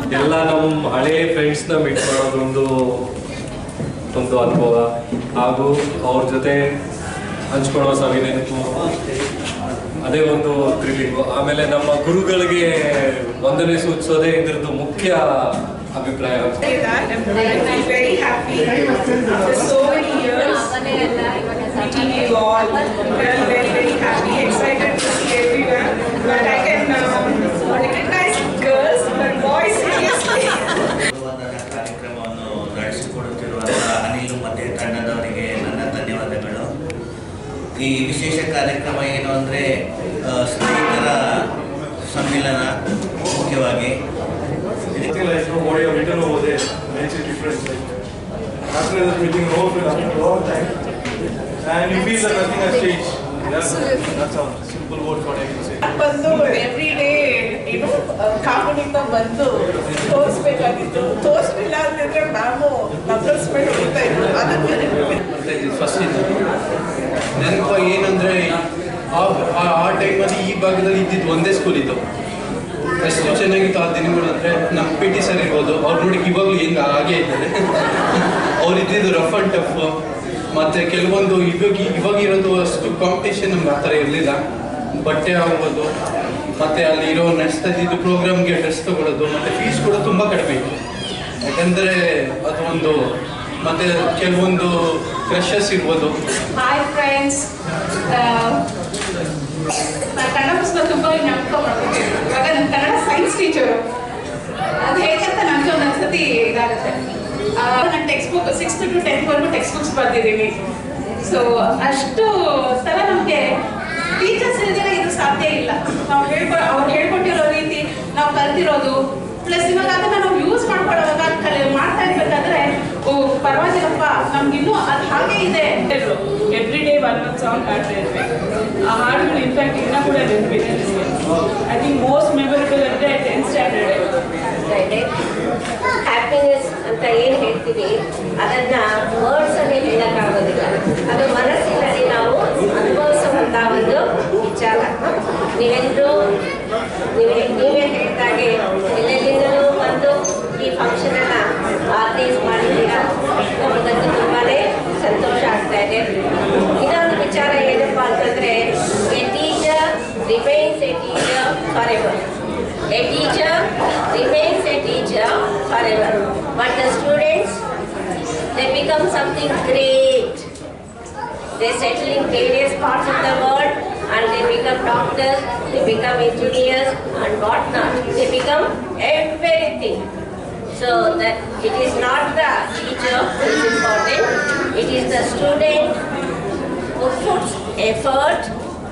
ಎಲ್ಲ ನಮ್ಮ ಹಳೆ ಫ್ರೆಂಡ್ಸ್ನ ಮೀಟ್ ಮಾಡೋದೊಂದು ಒಂದು ಅನುಭವ ಹಾಗೂ ಅವ್ರ ಜೊತೆ ಹಂಚ್ಕೊಳ್ಳೋ ಸವಿ ನೆನಪು ಅದೇ ಒಂದು ಥ್ರಿಲ್ಲಿಂಗು ಆಮೇಲೆ ನಮ್ಮ ಗುರುಗಳಿಗೆ ವಂದನೆ ಸೂಚಿಸೋದೇ ಇದ್ರದ್ದು ಮುಖ್ಯ ಅಭಿಪ್ರಾಯ say that. I'm I'm very happy after so many years meeting you all. I'm very, very happy, excited to see everyone. But I can uh, recognize girls, but boys, seriously. ಗುರುವಂದನ ಕಾರ್ಯಕ್ರಮವನ್ನು ನಡೆಸಿಕೊಡುತ್ತಿರುವಂತಹ ಅನಿಲ್ ಮತ್ತೆ ತಂಡದವರಿಗೆ ನನ್ನ ಧನ್ಯವಾದಗಳು ಈ ವಿಶೇಷ ಕಾರ್ಯಕ್ರಮ ಏನು ಅಂದರೆ ಸ್ನೇಹಿತರ ಸಮ್ಮಿಲನ ಮುಖ್ಯವಾಗಿ Anything like you know, what you have written over there makes it different. Like, after this meeting, no feel after a long time, and you feel that nothing has changed. That's, that's a simple word what I can say. ಬಂದು every day ಏನು ಕಾಮನಿಂದ ಬಂದು ತೋರಿಸ್ಬೇಕಾಗಿತ್ತು ತೋರಿಸ್ಲಿಲ್ಲ ಅಂತಂದ್ರೆ ma'am ನಗರ್ಸ್ಕೊಂಡು ಹೋಗ್ತಾ ಇದ್ರು ಅದಕ್ಕೆ ಬರ್ತಾ ಇದ್ದಿದ್ದು ಫಸ್ಟ್ ಇದು ನೆನಪು ಏನಂದ್ರೆ ಆ ಆ- ಆ ಟೈಮಲ್ಲಿ ಈ ಭಾಗದಲ್ಲಿ ಇದ್ದಿದ್ದು ಒಂದೇ ಸ್ಕೂಲ್ ಇತ್ತು ಎಷ್ಟು ಚೆನ್ನಾಗಿತ್ತು ಆ ದಿನಗಳು ಅಂದರೆ ನಮ್ಮ ಪಿ ಟಿ ಸರ್ ಇರ್ಬೋದು ಅವ್ರು ನೋಡಿ ಇವಾಗಲೂ ಹೆಂಗೆ ಹಾಗೆ ಇದ್ದಾರೆ ಅವ್ರು ಇದ್ದಿದ್ದು ರಫ್ ಆ್ಯಂಡ್ ಟಫ್ ಮತ್ತು ಕೆಲವೊಂದು ಇವಾಗ ಇವಾಗ ಇರೋದು ಅಷ್ಟು ಕಾಂಪಿಟೇಷನ್ ನಮ್ಗೆ ಆ ಥರ ಇರಲಿಲ್ಲ ಬಟ್ಟೆ ಆಗ್ಬೋದು ಮತ್ತು ಅಲ್ಲಿರೋ ನಡೆಸ್ತಾ ಇದ್ದಿದ್ದು ಪ್ರೋಗ್ರಾಮ್ಗೆ ಡ್ರೆಸ್ ತೊಗೊಳೋದು ಮತ್ತು ಫೀಸ್ ಕೂಡ ತುಂಬ ಕಡಿಮೆ ಇತ್ತು ಯಾಕಂದರೆ ಅದು ಒಂದು ಮತ್ತು ಕೆಲವೊಂದು ಕ್ರಷಸ್ ಇರ್ಬೋದು ಹಾಯ್ ಫ್ರೆಂಡ್ಸ್ ನಾನು ಕನ್ನಡ ಪುಸ್ತಕ ತುಂಬ ಜ್ಞಾಪಕ ಮಾಡ್ಕೊತೀನಿ ಇವಾಗ ನನ್ನ ಕನ್ನಡ ಸೈನ್ಸ್ ಟೀಚರು ಅದು ಹೇಗಂತ ನನಗೆ ಒಂದೊಂದು ಸತಿ ಇದಾಗುತ್ತೆ ನಾನು ಟೆಕ್ಸ್ಟ್ ಬುಕ್ ಸಿಕ್ಸ್ತ್ ಟು ಟೆಂತ್ವರೆಗೂ ಟೆಕ್ಸ್ಟ್ ಬುಕ್ಸ್ ಬರ್ದಿದ್ದೀನಿ ಸೊ ಅಷ್ಟು ಥರ ನಮಗೆ ಟೀಚರ್ಸ್ ಇಲ್ದಿರ ಇದು ಸಾಧ್ಯ ಇಲ್ಲ ನಾವು ಹೇಳ್ಕೊ ಅವ್ರು ಹೇಳ್ಕೊಟ್ಟಿರೋ ರೀತಿ ನಾವು ಕಲ್ತಿರೋದು ಪ್ಲಸ್ ಇವಾಗ ಅದನ್ನ ನಾವು ಯೂಸ್ ಮಾಡ್ಕೊಳ್ಳೋವಾಗ ಕಲಿ ಮಾಡ್ತಾ ಇರ್ಬೇಕಾದ್ರೆ ಓ ಪರವಾಗಿಲ್ಲಪ್ಪ ನಮ್ಗಿನ್ನೂ ಅದು ಹಾಗೆ ಇದೆ ಎವ್ರಿ ಡೇ ಒಂದೊಂದು ಸಾಂಗ್ ಹಾಡ್ತಾ ಇರ್ಬೇಕು ಆ ಹಾಡುಗಳು ಇನ್ಫ್ಯಾಕ್ಟ್ ಇನ್ನೂ ಕೂಡ ನೆನಪಿದೆ ಐ ಥಿಂಕ್ ಮೋಸ್ಟ್ ಮೆಮೊರೇಬಲ್ ಅಂದರೆ ಟೆಂತ್ ಸ್ಟ್ಯಾಂಡರ್ಡ್ ಇದೆ ಹ್ಯಾಪಿನೆಸ್ ಅಂತ ಏನು ಹೇಳ್ತೀವಿ ಅದನ್ನ ವರ್ಡ್ಸ್ ಅಲ್ಲಿ ಹೇಳಕ್ಕಾಗೋದಿಲ್ಲ ಅದು ಮನಸ್ಸಿನಲ್ಲಿ ನಾವು ಅನುಭವಿಸುವಂತ ಒಂದು ವಿಚಾರ ನೀವೆಲ್ಲರೂ ನೀವೇ ನೀವೇ ಹೇಳ್ದಾಗೆ ಎಲ್ಲೆಲ್ಲಿಂದಲೂ ಬಂದು ಈ ಫಂಕ್ಷನ್ ಅನ್ನ ಆರ್ಗನೈಸ್ ಮಾಡಿದ್ದೀರಾ ನಮಗಂತೂ ತುಂಬಾನೇ ಸಂತೋಷ ಆಗ್ತಾ ಇದೆ ಇನ್ನೊಂದು ವಿಚಾರ ಏನಪ್ಪಾ ಅಂತಂದ್ರೆ a teacher remains a teacher for ever A teacher remains a teacher forever. But the students, they become something great. They settle in various parts of the world and they become doctors, they become engineers and whatnot. They become everything. So that it is not the teacher who is important, it is the student who puts effort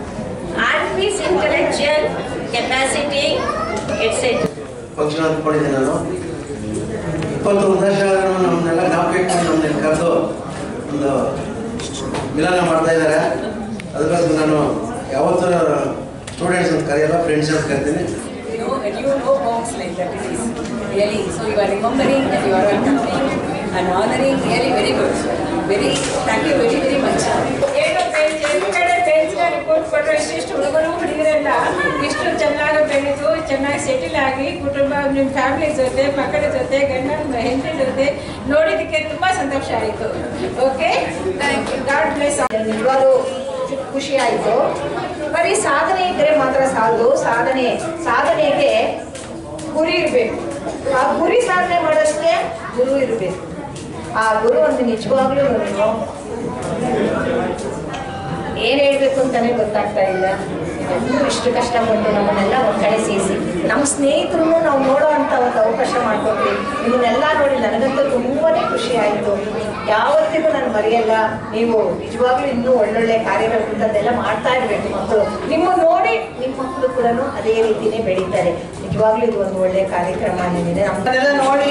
and his intellectual capacity, etc. Function ಅಂದ್ಕೊಂಡಿದ್ದೆ ನಾನು ಇಪ್ಪತ್ತು ವರ್ಷ ನಮ್ಮನ್ನೆಲ್ಲ ಜ್ಞಾಪಕ ಇಟ್ಕೊಂಡು ನಮ್ಮನ್ನ ಕರೆದು ಒಂದು ಮಿಲನ ಮಾಡ್ತಾ ಇದ್ದಾರೆ ಅದಕ್ಕೋಸ್ಕರ ನಾನು ಯಾವತ್ತೂ ಸ್ಟೂಡೆಂಟ್ಸ್ ಅಂತ ಕರೆಯಲ್ಲ ಫ್ರೆಂಡ್ಸ್ ಅಂತ ಕರಿತೀನಿ you know, and you know homes like that it is. Really, so you are remembering and you are welcoming and honoring, really very good. Very, thank you very, very much. ಏನೋ bench ಎದುರುಗಡೆ ಬೆಂಚ್ನಲ್ಲಿ ಕೂತ್ಕೊಂಡ್ರೆ ಇಷ್ಟಿಷ್ಟು ಹುಡುಗರು ಹುಡುಗರೆಲ್ಲ ಇಷ್ಟು ಚೆನ್ನಾಗಿ ಬೆಳೆದು ಚೆನ್ನಾಗಿ ಸೆಟಲ್ ಆಗಿ ಕುಟುಂಬ ನಿಮ್ಮ ಫ್ಯಾಮಿಲಿ ಜೊತೆ ಮಕ್ಕಳ ಜೊತೆ ಗಂಡನ ಹೆಂಡತಿ ಜೊತೆ ನೋಡಿದ್ದಕ್ಕೆ ತುಂಬಾ ಸಂತೋಷ ಆಯಿತು okay thank you God bless ನಿಜವಾಗ್ಲೂ ಖುಷಿ ಆಯಿತು ಬರೀ ಸಾಧನೆ ಇದ್ರೆ ಮಾತ್ರ ಸಾಲದು ಸಾಧನೆ ಸಾಧನೆಗೆ ಗುರಿ ಇರಬೇಕು ಆ ಗುರಿ ಸಾಧನೆ ಮಾಡೋದಕ್ಕೆ ಗುರು ಇರಬೇಕು ಆ ಗುರು ಒಂದು ನಿಜವಾಗ್ಲೂ ನೀವು ಏನ್ ಹೇಳ್ಬೇಕು ಅಂತಾನೆ ಗೊತ್ತಾಗ್ತಾ ಇಲ್ಲ ಎಲ್ಲರೂ ಇಷ್ಟು ಕಷ್ಟಪಟ್ಟು ನಮ್ಮನ್ನೆಲ್ಲ ಒಂದ್ ಕಡೆ ಸೇರಿಸಿ ನಮ್ಮ ಸ್ನೇಹಿತರು ನಾವು ನೋಡೋ ಅಂತ ಒಂದು ಅವಕಾಶ ಮಾಡ್ಕೊಟ್ವಿ ಇದನ್ನೆಲ್ಲ ನೋಡಿ ನನಗಂತೂ ತುಂಬಾನೇ ಖುಷಿ ಆಯಿತು ಯಾವತ್ತಿಗೂ ನಾನು ಮರೆಯಲ್ಲ ನೀವು ನಿಜವಾಗ್ಲೂ ಇನ್ನೂ ಒಳ್ಳೊಳ್ಳೆ ಕಾರ್ಯಗಳಂಥದ್ದೆಲ್ಲ ಮಾಡ್ತಾ ಇರಬೇಕು ಮಕ್ಕಳು ನಿಮ್ಮ ನೋಡಿ ನಿಮ್ಮ ಮಕ್ಕಳು ಕೂಡ ಅದೇ ರೀತಿನೇ ಬೆಳೀತಾರೆ ನಿಜವಾಗ್ಲೂ ಇದು ಒಂದು ಒಳ್ಳೆ ಕಾರ್ಯಕ್ರಮ ಏನಿದೆ ನಮ್ಮ ಅದೆಲ್ಲ ನೋಡಿ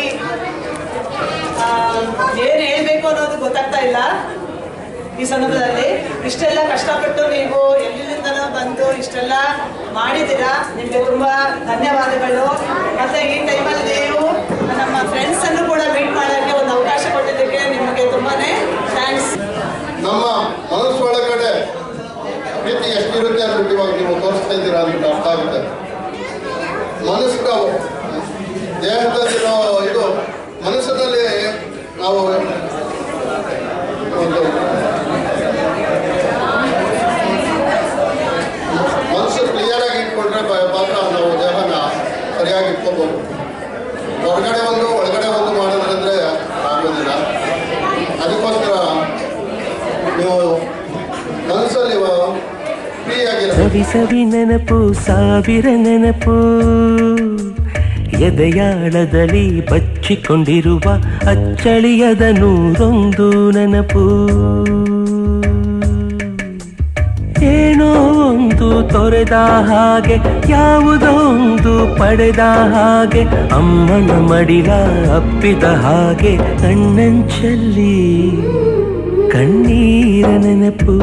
ಏನು ಹೇಳ್ಬೇಕು ಅನ್ನೋದು ಗೊತ್ತಾಗ್ತಾ ಇಲ್ಲ ಈ ಸಂದರ್ಭದಲ್ಲಿ ಇಷ್ಟೆಲ್ಲ ಕಷ್ಟಪಟ್ಟು ನೀವು ಎಲ್ಲಿಂದನೋ ಬಂದು ಇಷ್ಟೆಲ್ಲ ಮಾಡಿದ್ದೀರಾ ನಿಮಗೆ ತುಂಬ ಧನ್ಯವಾದಗಳು ಮತ್ತೆ ಈ ಟೈಮಲ್ಲಿ ನೀವು ನಮ್ಮ ಫ್ರೆಂಡ್ಸ್ ಅನ್ನು ಕೂಡ ಮೀಟ್ ಮಾಡೋಕ್ಕೆ ಒಂದು ಅವಕಾಶ ಕೊಟ್ಟಿದ್ದಕ್ಕೆ ನಿಮಗೆ ತುಂಬಾನೇ ಥ್ಯಾಂಕ್ಸ್ ನಮ್ಮ ಮನಸ್ಸು ಒಳಗಡೆ ಪ್ರೀತಿ ಎಷ್ಟಿರುತ್ತೆ ಅಂತ ಇವಾಗ ನೀವು ತೋರಿಸ್ತಾ ಇದ್ದೀರಾ ಅಂತ ಅರ್ಥ ಆಗುತ್ತೆ ಮನಸ್ಸು ದೇಹದಲ್ಲಿರೋ ನಾವು ಒಂದು ಮನಸ್ಸು ಕ್ಲಿಯರ್ ಆಗಿ ಇಟ್ಕೊಂಡ್ರೆ ಬ- ಮಾತ್ರ ನಾವು ದೇಹನ ಸರಿಯಾಗಿ ಇಟ್ಕೋಬೋದು ಹೊರಗಡೆ ಒಂದು ಒಳಗಡೆ ಒಂದು ಮಾಡೋದ್ರಂದ್ರೆ ಆಗೋದಿಲ್ಲ ಅದಕ್ಕೋಸ್ಕರ ನೀವು ಮನಸ್ಸಲ್ಲಿ ಫ್ರೀ ಆಗಿರೋ ಸವಿ ಸವಿ ನೆನಪು ಸಾವಿರ ನೆನಪು ಎದೆಯಾಳದಲ್ಲಿ ಬಚ್ಚಿಕೊಂಡಿರುವ ಅಚ್ಚಳಿಯದ ನೂರೊಂದು ನೆನಪು ಏನೋ ಒಂದು ತೊರೆದ ಹಾಗೆ ಯಾವುದೋ ಒಂದು ಪಡೆದ ಹಾಗೆ ಅಮ್ಮನ ಮಡಿಲ ಅಪ್ಪಿದ ಹಾಗೆ ಕಣ್ಣಂಚಲ್ಲಿ ಕಣ್ಣೀರ ನೆನಪು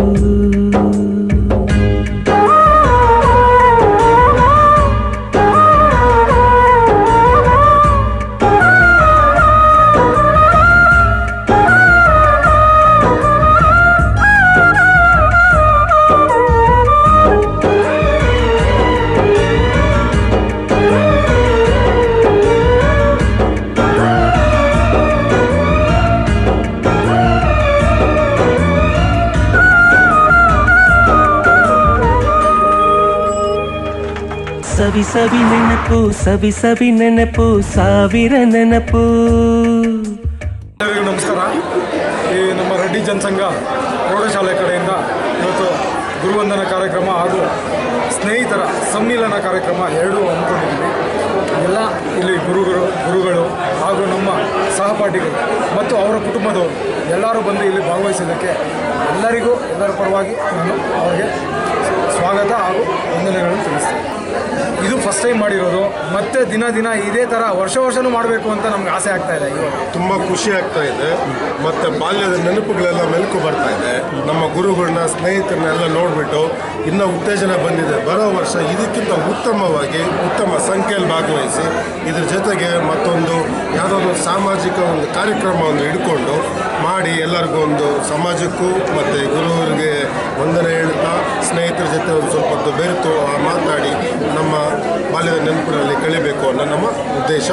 ಸವಿ ಸವಿ ನೆನಪು ಸವಿ ಸವಿ ನೆನಪು ಸಾವಿರ ನೆನಪು ಎಲ್ಲರಿಗೂ ನಮಸ್ಕಾರ ಈ ನಮ್ಮ ರೆಡ್ಡಿ ಜನಸಂಘ ಪ್ರೌಢಶಾಲೆ ಕಡೆಯಿಂದ ಇವತ್ತು ಗುರುವಂದನ ಕಾರ್ಯಕ್ರಮ ಹಾಗೂ ಸ್ನೇಹಿತರ ಸಮ್ಮಿಲನ ಕಾರ್ಯಕ್ರಮ ಎರಡೂ ಹಮ್ಮಿಕೊಂಡಿದ್ದೀವಿ ಎಲ್ಲ ಇಲ್ಲಿ ಗುರುಗಳು ಗುರುಗಳು ಹಾಗೂ ನಮ್ಮ ಸಹಪಾಠಿಗಳು ಮತ್ತು ಅವರ ಕುಟುಂಬದವರು ಎಲ್ಲರೂ ಬಂದು ಇಲ್ಲಿ ಭಾಗವಹಿಸಿದ್ದಕ್ಕೆ ಎಲ್ಲರಿಗೂ ಎಲ್ಲರ ಪರವಾಗಿ ನಾನು ಅವರಿಗೆ ಸ್ವಾಗತ ಹಾಗೂ ವಂದನೆಗಳನ್ನು ತಿಳಿಸ್ತೇನೆ ಇದು ಫಸ್ಟ್ ಟೈಮ್ ಮಾಡಿರೋದು ಮತ್ತೆ ದಿನ ದಿನ ಇದೇ ಥರ ವರ್ಷ ವರ್ಷನೂ ಮಾಡಬೇಕು ಅಂತ ನಮ್ಗೆ ಆಸೆ ಆಗ್ತಾ ಇದೆ ಇವಾಗ ತುಂಬ ಖುಷಿ ಆಗ್ತಾ ಇದೆ ಮತ್ತೆ ಬಾಲ್ಯದ ನೆನಪುಗಳೆಲ್ಲ ಮೆಲುಕು ಬರ್ತಾ ಇದೆ ನಮ್ಮ ಗುರುಗಳನ್ನ ಸ್ನೇಹಿತರನ್ನೆಲ್ಲ ನೋಡಿಬಿಟ್ಟು ಇನ್ನೂ ಉತ್ತೇಜನ ಬಂದಿದೆ ಬರೋ ವರ್ಷ ಇದಕ್ಕಿಂತ ಉತ್ತಮವಾಗಿ ಉತ್ತಮ ಸಂಖ್ಯೆಯಲ್ಲಿ ಭಾಗವಹಿಸಿ ಇದ್ರ ಜೊತೆಗೆ ಮತ್ತೊಂದು ಯಾವುದೋ ಒಂದು ಸಾಮಾಜಿಕ ಒಂದು ಕಾರ್ಯಕ್ರಮವನ್ನು ಇಟ್ಕೊಂಡು ಮಾಡಿ ಎಲ್ಲರಿಗೂ ಒಂದು ಸಮಾಜಕ್ಕೂ ಮತ್ತು ಗುರುವರಿಗೆ ವಂದನೆ ಹೇಳ್ತಾ ಸ್ನೇಹಿತರ ಜೊತೆ ಒಂದು ಸ್ವಲ್ಪ ಹೊತ್ತು ಬೆರೆತು ಆ ಮಾತಾಡಿ ನಮ್ಮ ಬಾಲ್ಯದ ನೆನಪಿನಲ್ಲಿ ಕಳಿಬೇಕು ಅನ್ನೋ ನಮ್ಮ ಉದ್ದೇಶ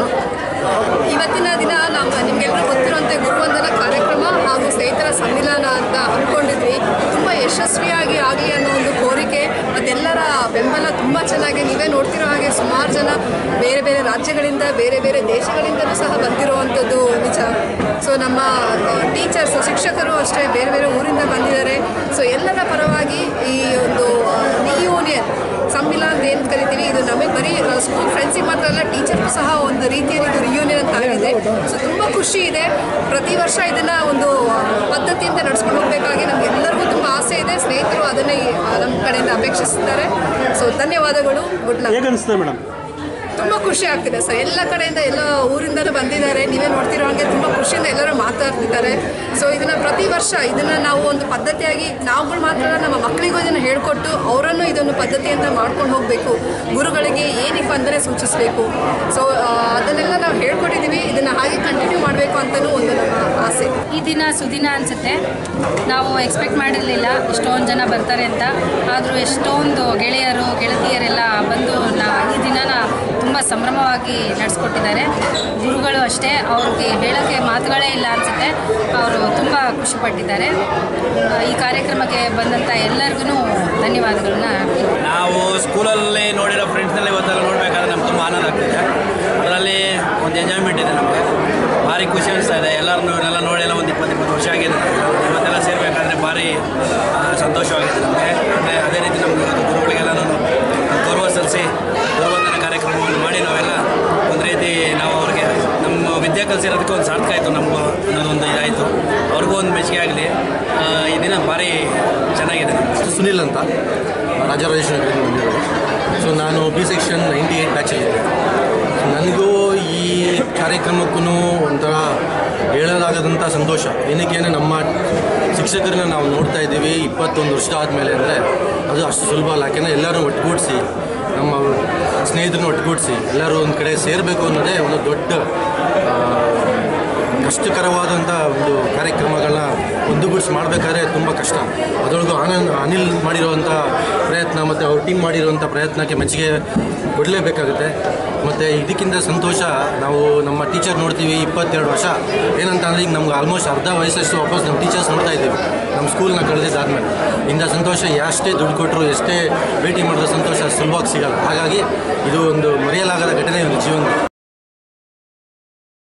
ಇವತ್ತಿನ ದಿನ ನಮ್ಮ ನಿಮಗೆಲ್ಲರೂ ಗೊತ್ತಿರುವಂತೆ ಗುರುವಂದನ ಕಾರ್ಯಕ್ರಮ ಹಾಗೂ ಸ್ನೇಹಿತರ ಸಮ್ಮಿಲನ ಅಂತ ಅಂದ್ಕೊಂಡಿದ್ವಿ ತುಂಬ ಯಶಸ್ವಿಯಾಗಿ ಆಗಲಿ ಅನ್ನೋ ಒಂದು ಕೋರಿಕೆ ಅದೆಲ್ಲರ ಬೆಂಬಲ ತುಂಬ ಚೆನ್ನಾಗಿ ನೀವೇ ನೋಡ್ತಿರೋ ಹಾಗೆ ಸುಮಾರು ಜನ ಬೇರೆ ಬೇರೆ ರಾಜ್ಯಗಳಿಂದ ಬೇರೆ ಬೇರೆ ದೇಶಗಳಿಂದಲೂ ಸಹ ಬಂದಿರುವಂಥದ್ದು ನಿಜ ಸೊ ನಮ್ಮ ಟೀಚರ್ಸ್ ಶಿಕ್ಷಕರು ಅಷ್ಟೇ ಬೇರೆ ಬೇರೆ ಊರಿಂದ ಬಂದಿದ್ದಾರೆ ಸೊ ಎಲ್ಲರ ಪರವಾಗಿ ಈ ಒಂದು ರಿಯೂನಿಯನ್ ಸಮ್ಮಿಲನ ಅಂತ ಏನು ಕರಿತೀವಿ ಇದು ನಮಗೆ ಬರೀ ಸ್ಕೂಲ್ ಫ್ರೆಂಡ್ಸಿಗೆ ಮಾತ್ರ ಅಲ್ಲ ಟೀಚರ್ಗೂ ಸಹ ಒಂದು ರೀತಿಯಲ್ಲಿ ಇದು ರಿಯೂನಿಯನ್ ಅಂತ ಆಗಿದೆ ಸೊ ತುಂಬ ಖುಷಿ ಇದೆ ಪ್ರತಿ ವರ್ಷ ಇದನ್ನು ಒಂದು ಪದ್ಧತಿಯಿಂದ ನಡ್ಸ್ಕೊಂಡು ಹೋಗಬೇಕಾಗಿ ನಮ್ಗೆ ಎಲ್ಲರಿಗೂ ತುಂಬ ಆಸೆ ಇದೆ ಸ್ನೇಹಿತರು ಅದನ್ನೇ ಆ, ನಮ್ಮ ಕಡೆಯಿಂದ ಅಪೇಕ್ಷಿಸ್ತಾರೆ ಸೊ ಧನ್ಯವಾದಗಳು ಗುಡ್ ಲಕ್ ಹೇಗನ್ನಿಸ್ತದೆ ಮೇಡಮ್ ತುಂಬ ಖುಷಿ ಆಗ್ತಿದೆ ಸರ್ ಎಲ್ಲ ಕಡೆಯಿಂದ ಎಲ್ಲ ಊರಿಂದಲೂ ಬಂದಿದ್ದಾರೆ ನೀವೇ ನೋಡ್ತಿರೋ ಹಾಗೆ ತುಂಬ ಖುಷಿಯಿಂದ ಎಲ್ಲರೂ ಮಾತಾಡ್ತಿದ್ದಾರೆ ಸೊ ಇದನ್ನು ಪ್ರತಿ ವರ್ಷ ಇದನ್ನು ನಾವು ಒಂದು ಪದ್ಧತಿಯಾಗಿ ನಾವುಗಳು ಮಾತ್ರ ಅಲ್ಲ, ನಮ್ಮ ಮಕ್ಕಳಿಗೂ ಇದನ್ನು ಹೇಳ್ಕೊಟ್ಟು ಅವರನ್ನು ಇದನ್ನು ಪದ್ಧತಿಯಿಂದ ಮಾಡ್ಕೊಂಡು ಹೋಗಬೇಕು ಗುರುಗಳಿಗೆ ಏನಕ್ಕೆ ಬಂದರೆ ಸೂಚಿಸಬೇಕು ಸೊ ಅದನ್ನೆಲ್ಲ ನಾವು ಹೇಳ್ಕೊಟ್ಟಿದ್ದೀವಿ ಇದನ್ನು ಹಾಗೆ ಕಂಟಿನ್ಯೂ ಮಾಡಬೇಕು ಅಂತಲೂ ಒಂದು ನಮ್ಮ ಆಸೆ ಈ ದಿನ ಸುದಿನ ಅನಿಸುತ್ತೆ ನಾವು ಎಕ್ಸ್ಪೆಕ್ಟ್ ಮಾಡಿರಲಿಲ್ಲ ಇಷ್ಟೊಂದು ಜನ ಬರ್ತಾರೆ ಅಂತ ಆದರೂ ಎಷ್ಟೊಂದು ಗೆಳೆಯರು ಗೆಳತಿಯರೆಲ್ಲ ಬಂದು ನಾ ಈ ದಿನನ ತುಂಬ ಸಂಭ್ರಮವಾಗಿ ನಡೆಸ್ಕೊಟ್ಟಿದ್ದಾರೆ ಗುರುಗಳು ಅಷ್ಟೇ ಅವ್ರಿಗೆ ಹೇಳೋಕ್ಕೆ ಮಾತುಗಳೇ ಇಲ್ಲ ಅನಿಸುತ್ತೆ ಅವರು ತುಂಬ ಖುಷಿಪಟ್ಟಿದ್ದಾರೆ ಆ, ಈ ಕಾರ್ಯಕ್ರಮಕ್ಕೆ ಬಂದಂಥ ಎಲ್ಲರಿಗೂ ಧನ್ಯವಾದಗಳನ್ನ ನಾವು ಸ್ಕೂಲಲ್ಲಿ ನೋಡಿರೋ ಫ್ರೆಂಡ್ಸ್ನೆಲ್ಲ ಇವತ್ತೆಲ್ಲ ನೋಡಬೇಕಾದ್ರೆ ನಮ್ಗೆ ತುಂಬ ಆನಂದ ಆಗ್ತಿದೆ ಅದರಲ್ಲಿ ಒಂದು ಎಂಜಾಯ್ಮೆಂಟ್ ಇದೆ ನಮಗೆ ಭಾರಿ ಖುಷಿ ಅನಿಸ್ತಾ ಇದೆ ಎಲ್ಲರನ್ನೂ ಎಲ್ಲ ನೋಡಿ ಎಲ್ಲ ಒಂದು ಇಪ್ಪತ್ತು ಇಪ್ಪತ್ತು ವರ್ಷ ಆಗಿದೆ ಇವತ್ತೆಲ್ಲ ಸೇರಬೇಕಾದ್ರೆ ಭಾರಿ ಆ, ಸಂತೋಷವಾಗಿದೆ ನಮಗೆ ಅಂದರೆ ಅದೇ ರೀತಿ ನಮ್ಗೆ ಇವತ್ತು ಗುರುಗಳಿಗೆಲ್ಲನೂ ಗೌರವ ಸಲ್ಲಿಸಿ ಗುರುವಂದನ ಕಾರ್ಯಕ್ರಮವನ್ನು ಮಾಡಿ ನಾವೆಲ್ಲ ಒಂದು ರೀತಿ ನಾವು ಅವ್ರಿಗೆ ನಮ್ಮ ವಿದ್ಯೆ ಕಲಿಸಿರೋದಕ್ಕೆ ಒಂದು ಸಾರ್ಥಕ ಆಯಿತು ನಮಗೂ ಅನ್ನೋದೊಂದು ಇದಾಯಿತು ಅವ್ರಿಗೂ ಒಂದು ಮೆಚ್ಚುಗೆ ಆಗಲಿ ಈ ದಿನ ಭಾರಿ ಚೆನ್ನಾಗಿದೆ ನಮ್ಗೆ ಸುನಿಲ್ ಅಂತ ರಾಜರಾಜೇಶ್ವರ ನಗರದಿಂದ ಬಂದಿರೋದು ಸೊ ನಾನು ಬಿ ಸೆಕ್ಷನ್ ನೈಂಟಿ ಏಯ್ಟ್ ಬ್ಯಾಚಲ್ಲಿ ನನಗೂ ಈ ಕಾರ್ಯಕ್ರಮಕ್ಕೂ ಒಂಥರ ಹೇಳಲಾಗದಂಥ ಸಂತೋಷ ಏನಕ್ಕೆ ಅಂದರೆ ನಮ್ಮ ಶಿಕ್ಷಕರನ್ನ ನಾವು ನೋಡ್ತಾ ಇದ್ದೀವಿ ಇಪ್ಪತ್ತೊಂದು ವರ್ಷ ಆದಮೇಲೆ ಅಂದರೆ ಅದು ಅಷ್ಟು ಸುಲಭ ಅಲ್ಲ ಯಾಕೆಂದರೆ ಎಲ್ಲರೂ ಒಟ್ಟುಗೂಡಿಸಿ ನಮ್ಮ ಸ್ನೇಹಿತರನ್ನ ಒಟ್ಟುಗೂಡಿಸಿ ಎಲ್ಲರೂ ಒಂದು ಕಡೆ ಸೇರಬೇಕು ಅನ್ನೋದೇ ಒಂದು ದೊಡ್ಡ ಆ, ಕಷ್ಟಕರವಾದಂಥ ಒಂದು ಕಾರ್ಯಕ್ರಮಗಳನ್ನ ಒಂದುಗೂಡಿಸಿ ಮಾಡಬೇಕಾದ್ರೆ ತುಂಬ ಕಷ್ಟ ಅದರೊಳಗೂ ಆನಂದ್ ಅನಿಲ್ ಮಾಡಿರುವಂಥ ಪ್ರಯತ್ನ ಮತ್ತು ಅವ್ರ ಟೀಮ್ ಮಾಡಿರುವಂಥ ಪ್ರಯತ್ನಕ್ಕೆ ಮೆಚ್ಚುಗೆ ಕೊಡಲೇಬೇಕಾಗುತ್ತೆ ಮತ್ತು ಇದಕ್ಕಿಂತ ಸಂತೋಷ ನಾವು ನಮ್ಮ ಟೀಚರ್ ನೋಡ್ತೀವಿ ಇಪ್ಪತ್ತೆರಡು ವರ್ಷ ಏನಂತ ಅಂದರೆ ಈಗ ನಮ್ಗೆ ಆಲ್ಮೋಸ್ಟ್ ಅರ್ಧ ವಯಸ್ಸಷ್ಟು ವಾಪಸ್ ನಮ್ಮ ಟೀಚರ್ಸ್ ನೋಡ್ತಾ ಇದ್ದೀವಿ ನಮ್ಮ ಸ್ಕೂಲ್ನ ಕಳೆದಿದ್ದಾದ್ಮೇಲೆ ಇಂಥ ಸಂತೋಷ ಎಷ್ಟೇ ದುಡ್ಡು ಕೊಟ್ಟರು ಎಷ್ಟೇ ಭೇಟಿ ಮಾಡಿದ ಸಂತೋಷ ಸುಲಭವಾಗಿ ಸಿಗಲ್ಲ ಹಾಗಾಗಿ ಇದು ಒಂದು ಮರೆಯಲಾಗ